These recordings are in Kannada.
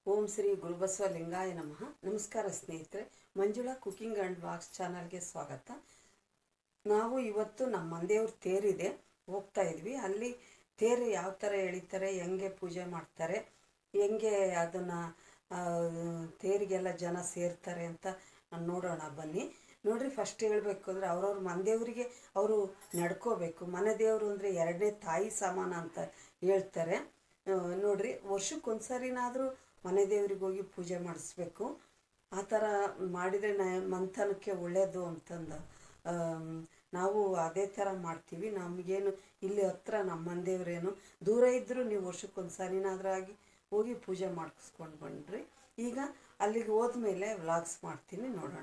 ಓಂ ಶ್ರೀ ಗುರುಬಸವ ಲಿಂಗಾಯ ನಮಃ ನಮಸ್ಕಾರ ಸ್ನೇಹಿತರೆ ಮಂಜುಳಾ ಕುಕಿಂಗ್ ಆ್ಯಂಡ್ ಬಾಕ್ಸ್ ಚಾನಲ್ಗೆ ಸ್ವಾಗತ ನಾವು ಇವತ್ತು ನಮ್ಮ ಮಂದೇವ್ರ ತೇರಿದೆ ಹೋಗ್ತಾ ಇದ್ವಿ ಅಲ್ಲಿ ತೇರು ಯಾವ ಥರ ಎಳಿತಾರೆ ಹೆಂಗೆ ಪೂಜೆ ಮಾಡ್ತಾರೆ ಹೆಂಗೆ ಅದನ್ನು ತೇರಿಗೆಲ್ಲ ಜನ ಸೇರ್ತಾರೆ ಅಂತ ನೋಡೋಣ ಬನ್ನಿ ನೋಡ್ರಿ ಫಸ್ಟ್ ಹೇಳಬೇಕು ಅಂದರೆ ಅವ್ರವ್ರ ಮನೆದೇವರಿಗೆ ಅವರು ನಡ್ಕೋಬೇಕು ಮನೆ ದೇವರು ಅಂದರೆ ಎರಡನೇ ತಾಯಿ ಸಮಾನ ಅಂತ ಹೇಳ್ತಾರೆ ಆ, ನೋಡ್ರಿ ವರ್ಷಕ್ಕೊಂದ್ಸರಿನಾದರೂ ಮನೆ ದೇವ್ರಿಗೆ ಹೋಗಿ ಪೂಜೆ ಮಾಡಿಸ್ಬೇಕು ಆ ಥರ ಮಾಡಿದರೆ ನ ಮಂಥನಕ್ಕೆ ಒಳ್ಳೆಯದು ಅಂತಂದು ಆಮ್, ನಾವು ಅದೇ ಥರ ಮಾಡ್ತೀವಿ ನಮಗೇನು ಇಲ್ಲಿ ಹತ್ರ ನಮ್ಮ ಮನೆದೇವ್ರೇನು ದೂರ ಇದ್ದರೂ ನೀವು ವರ್ಷಕ್ಕೊಂದು ಸರಿನಾದ್ರೂ ಆಗಿ ಹೋಗಿ ಪೂಜೆ ಮಾಡಿಸ್ಕೊಂಡು ಬಂದ್ರಿ ಈಗ ಅಲ್ಲಿಗೆ ಹೋದ್ಮೇಲೆ ವ್ಲಾಗ್ಸ್ ಮಾಡ್ತೀನಿ ನೋಡೋಣ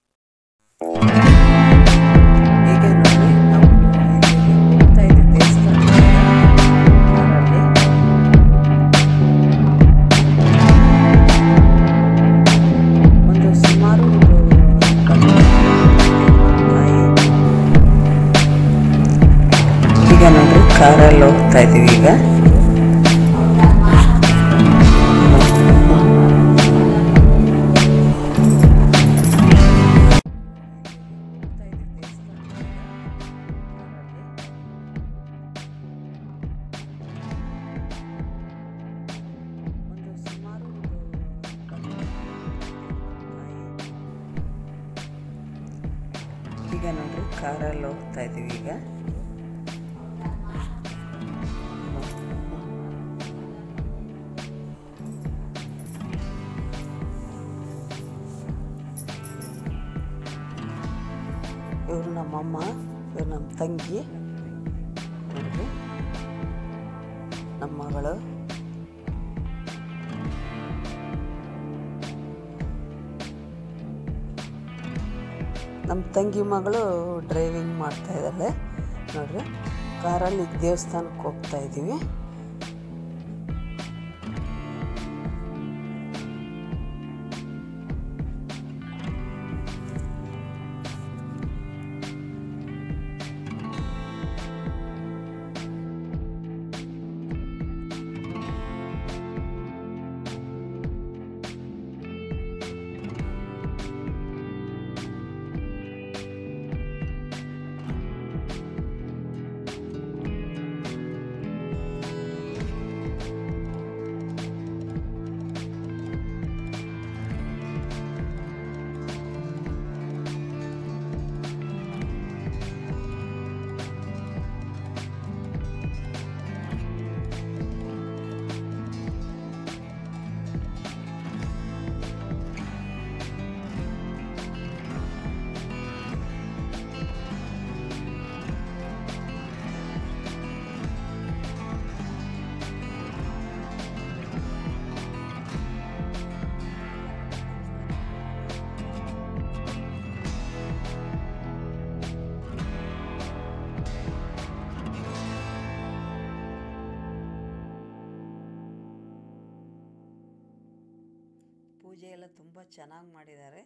ಈಗ ನೋಡಿ ನಾವು ಇಲ್ಲಿಗೆ ಹೋಗ್ತಾ ಇದ್ದೀವಿ ದೇವಸ್ಥಾನಕ್ಕೆ ಕಾರಲ್ಲಿ. ಒಂದು ಸುಮಾರು ಒಂದು ಇಪ್ಪತ್ತು ತಾಯಿ ಈಗ ನೋಡ್ರಿ ಕಾರಲ್ಲಿ ಹೋಗ್ತಾ ಇದೀವಿ ಈಗ ಒಂದು ಸುಮಾರು ಒಂದು ಇಪ್ಪತ್ತು ತಾಯಿ ಈಗ ನೋಡ್ರಿ ಕಾರಲ್ಲಿ ಹೋಗ್ತಾ ಇದೀವಿ ಈಗ ಇವರು ನಮ್ಮಮ್ಮ ಇವ್ರು ನಮ್ಮ ತಂಗಿ ನೋಡ್ರಿ ನಮ್ಮ ಮಗಳು ನಮ್ಮ ತಂಗಿ ಮಗಳು ಡ್ರೈವಿಂಗ್ ಮಾಡ್ತಾ ಇದ್ದಾಳೆ ನೋಡ್ರಿ ಕಾರಲ್ಲಿ ಈಗ ದೇವಸ್ಥಾನಕ್ಕೆ ಹೋಗ್ತಾ ಇದ್ದೀವಿ ಪೂಜೆ ಎಲ್ಲ ತುಂಬ ಚೆನ್ನಾಗಿ ಮಾಡಿದ್ದಾರೆ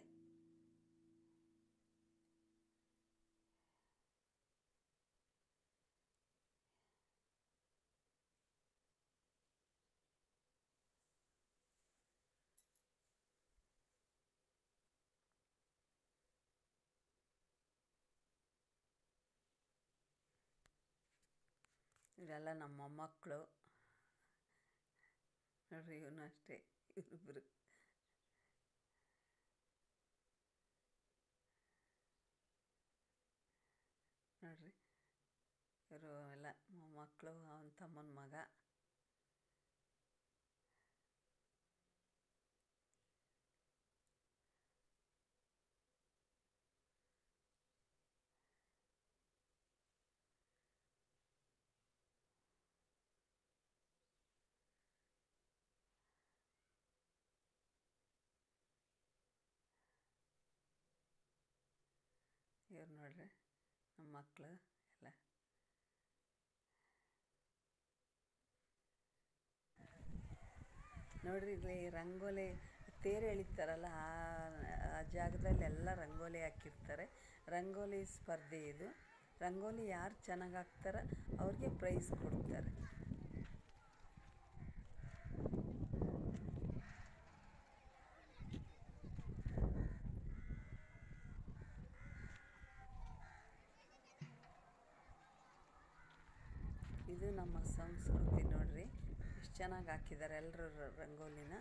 ಇವರೆಲ್ಲ ನಮ್ಮ ಮೊಮ್ಮಕ್ಕಳು ನೋಡ್ರಿ ಇವನು ಅಷ್ಟೇ ಇವರಿಬ್ಬರು ನೋಡ್ರಿ ಇವರು ಎಲ್ಲ ಮೊಮ್ಮಕ್ಕಳು ಅವನ ತಮ್ಮನ ಮಗ ಇವ್ರು ನೋಡ್ರಿ ನಮ್ಮ ಮಕ್ಕಳು ಎಲ್ಲ ನೋಡ್ರಿ ಇಲ್ಲಿ ರಂಗೋಲಿ ತೇರು ಎಳಿತಾರಲ್ಲ ಆ ಆ ಜಾಗದಲ್ಲಿ ಎಲ್ಲ ರಂಗೋಲಿ ಹಾಕಿರ್ತಾರೆ ರಂಗೋಲಿ ಸ್ಪರ್ಧೆ ಇದು ರಂಗೋಲಿ ಯಾರು ಚೆನ್ನಾಗಿ ಹಾಕ್ತಾರ ಅವ್ರಿಗೆ ಪ್ರೈಸ್ ಕೊಡ್ತಾರೆ ಇದು ನಮ್ಮ ಸಂಸ್ಕೃತಿ ನೋಡ್ರಿ ಎಷ್ಟು ಚೆನ್ನಾಗಿ ಹಾಕಿದ್ದಾರೆ ಎಲ್ಲರೂ ರಂಗೋಲಿನ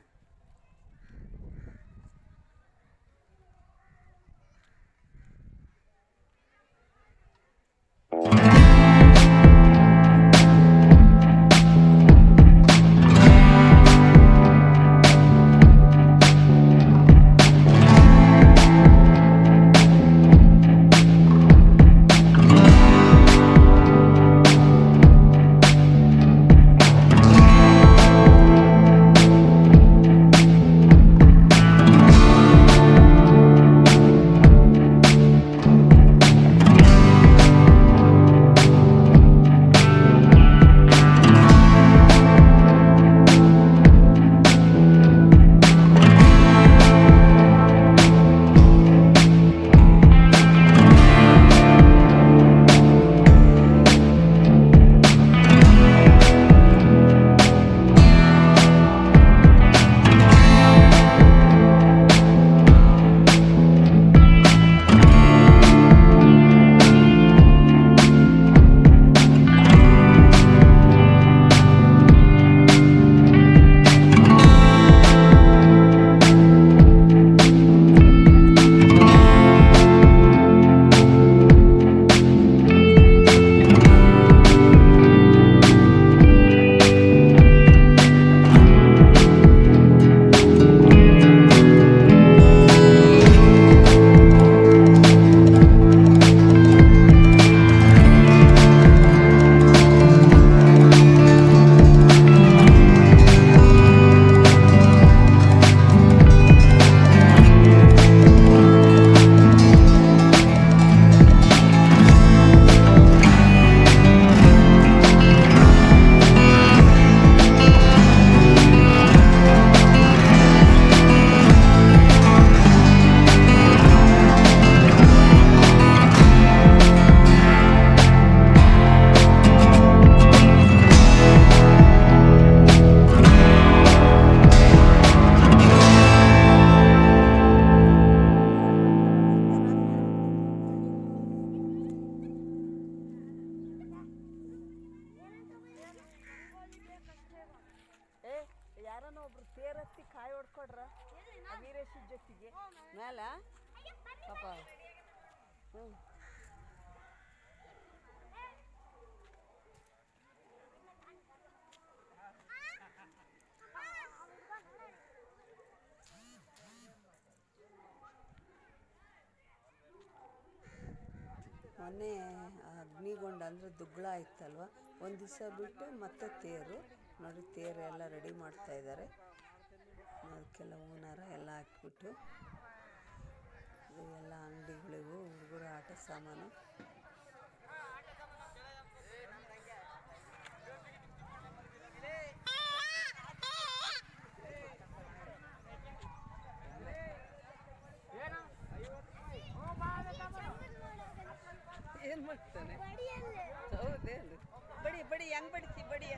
ಏ ಯಾರನ್ನ ಒಬ್ರು ತೇರತ್ತಿ ಕಾಯಿ ಹೊಡ್ಕೊಡ್ರ ವೀರೇಶ್ ಜೊತೆಗೆ ಮ್ಯಾಲ ಪಾಪ ಹ್ಞೂ ಮೊನ್ನೆ ಅಗ್ನಿಗೊಂಡ ಅಂದರೆ ದುಗ್ಗಳ ಇತ್ತಲ್ವ ಒಂದು ದಿವಸ ಬಿಟ್ಟು ಮತ್ತೆ ತೇರು ನೋಡಿ ತೇರು ಎಲ್ಲ ರೆಡಿ ಮಾಡ್ತಾ ಇದ್ದಾರೆ ಅದಕ್ಕೆಲ್ಲ ಹೂನಾರ ಎಲ್ಲ ಹಾಕ್ಬಿಟ್ಟು ಇದು ಎಲ್ಲ ಅಂಗಡಿಗಳಿವು ಹುಡುಗರ ಆಟ ಸಾಮಾನು ಏನು ಮಾಡ್ತಾನೆ ಹೌದೇನು ಬಡಿ ಬಡಿ ಹೆಂಗ್ ಬಡಿತಿ ಬಡಿಯ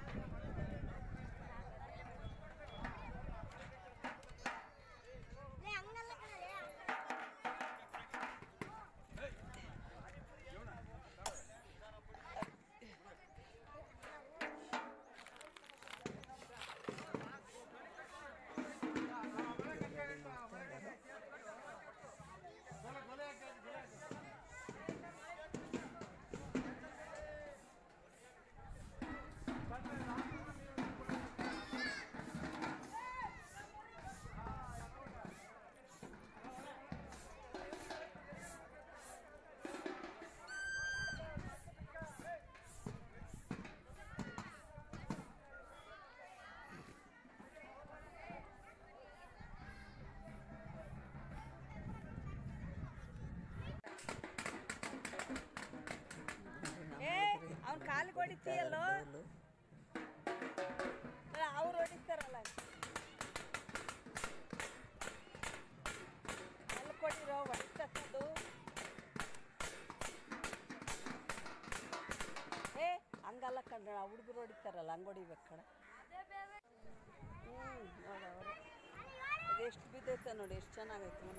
ಅವ್ನ ಕಾಲಿಗೆ ಹೊಡಿತೀಯಲ್ಲೋ ಅವ್ರು ಹೊಡಿತಾರಲ್ಲ ಅಲ್ಲಿ ಕೊಟ್ಟಿರೋ ಹೊಡಿತಕ್ಕದು ಏ ಹಂಗಲ್ಲ ಕಂಡ ಹುಡುಗರು ಹೊಡಿತಾರಲ್ಲ ಹಂಗೆ ಹೊಡಿಬೇಕು ಕಣ ಹ್ಞೂ ನೋಡ ಅವರು ಎಷ್ಟು ಬಿದ್ದೈತೆ ನೋಡಿ ಎಷ್ಟು ಚೆನ್ನಾಗೈತೆ ಮನ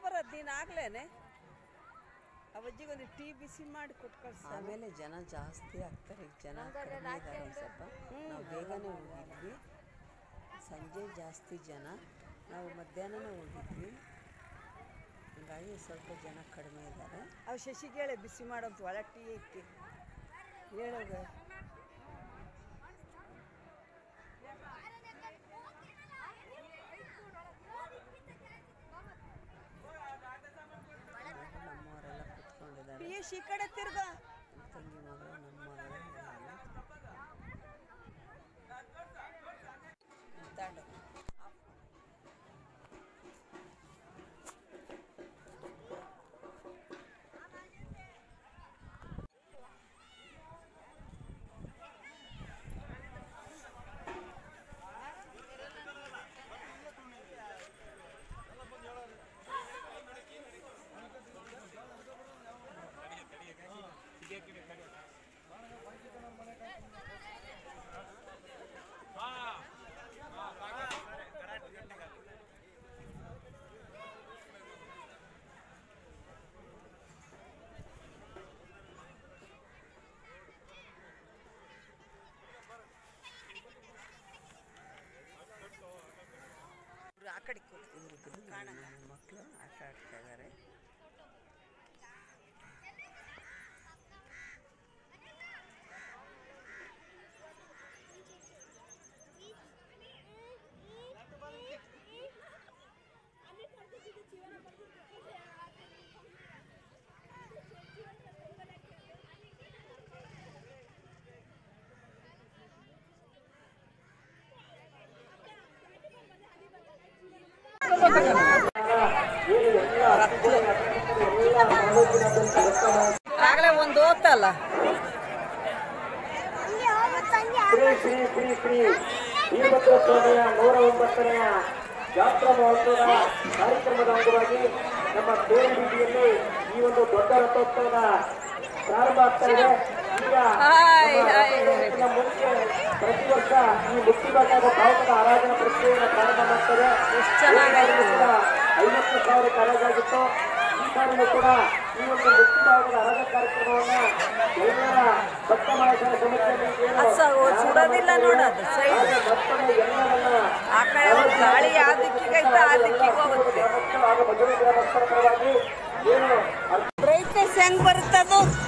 ಬರೋದು ನೀನು ಆಗ್ಲೇನೆ ಆ ಅಜ್ಜಿಗೊಂದು ಟೀ ಬಿಸಿ ಮಾಡಿ ಕೊಟ್ಟು ಕಳ್ಸ ಆಮೇಲೆ ಜನ ಜಾಸ್ತಿ ಆಗ್ತಾರೆ ಈಗ ಜನ ಕಡಿಮೆ ಇದ್ದಾರೆ ಒಂದು ಸ್ವಲ್ಪ ನಾವು ಬೇಗನೆ ಹೋಗಿದ್ವಿ ಸಂಜೆ ಜಾಸ್ತಿ ಜನ ನಾವು ಮಧ್ಯಾಹ್ನನೇ ಹೋಗಿದ್ವಿ ಹಂಗಾಗಿ ಸ್ವಲ್ಪ ಜನ ಕಡಿಮೆ ಇದ್ದಾರೆ ಅವು ಶಶಿಗೇಳೆ ಬಿಸಿ ಮಾಡೋಂತ ಒಳ ಟೀ ಐತಿ ಹೇಳೋದು ನಮ್ಮವರೆಲ್ಲ ಕುತ್ಕೊಂಡಿದ್ದಾರೆ ಪಿ ಎಸ್ ಈ ಕಡೆ ತಿರ್ಗ ತಂಗಿ ಮಗಳು ನಮ್ಮ ಮಗಳು ತಾಂಡು ಇವ್ರು ಆ ಕಡೆ ಕೂತ್ರು. ಇವ್ರಿಬ್ರು ನನ್ನ ಮಕ್ಕಳು ಆಟ ಆಡ್ತಾ ಇದ್ದಾರೆ ಆಗಲೇ ಒಂದು ಓದ್ತಲ್ಲ ಶ್ರೀ ಶ್ರೀ ಶ್ರೀ ಶ್ರೀ ವೀರಭದ್ರ ಸ್ವಾಮಿಯ ನೂರ ಒಂಬತ್ತನೆಯ ಜಾತ್ರಾ ಮಹೋತ್ಸವದ ಕಾರ್ಯಕ್ರಮದ ಅಂಗವಾಗಿ ನಮ್ಮ ತೇರು ಬೀದಿಯಲ್ಲಿ ಈ ಒಂದು ದೊಡ್ಡ ರಥೋತ್ಸವದ ಪ್ರಾರಂಭ ಆಗ್ತಾ ಇದೆ ಈಗ ಹಾಯ್, ನಮ್ಮ ಹಾಯ್. ರಥೋತ್ಸವಕ್ಕಿಂತ ಮುಂಚೆ ಪ್ರತಿ ವರ್ಷ ಈ ಮುಕ್ತಿಬಾಟದ ಭಾರತದ ಆರಾಧನಾ ಪ್ರಕ್ರಿಯೆಯನ್ನು ಪ್ರಾರಂಭ ಮಾಡ್ತಾರೆ ಎಷ್ಟ್ ಚೆನ್ನಾಗಾಯ್ತು. ಹೋದ ವರ್ಷ ಕೂಡ ಐವತ್ತು ಸಾವಿರ ಕಾಲೇಜಾಗಿತ್ತು ಈ ಸಾರಿನೂ ಕೂಡ ಈ ಒಂದು ಮುಕ್ತಿಭಾಗದ ಆರಾಧನಾ ಕಾರ್ಯಕ್ರಮವನ್ನ ಎಲ್ಲರ ಭಕ್ತ ಮಹಾಶಯ ಸಮಿತಿಯಲ್ಲಿ ಏನು ಅದು ಸ- ಸುಡೋದಿಲ್ಲ ನೋಡೋದು ಸೈಡ್ ಹಾಗೆ ಮತ್ತೊಮ್ಮೆ ಎಲ್ಲರನ್ನ ಆ ಕಡೆ ಒಂದು ಗಾಳಿ ಆ ದಿಕ್ಕಿಗೆ ಐತೆ ಆ ದಿಕ್ಕಿಗೆ ಹೋಗುತ್ತೆ ಗ್ರಾಮಸ್ಥರು ಹಾಗೂ ಮಧುರೆ ಗ್ರಾಮಸ್ಥರ ಪರವಾಗಿ ಏನು ಬ್ರೈಟ್ನೆಸ್ ಹೆಂಗ್ ಬರುತ್ತದು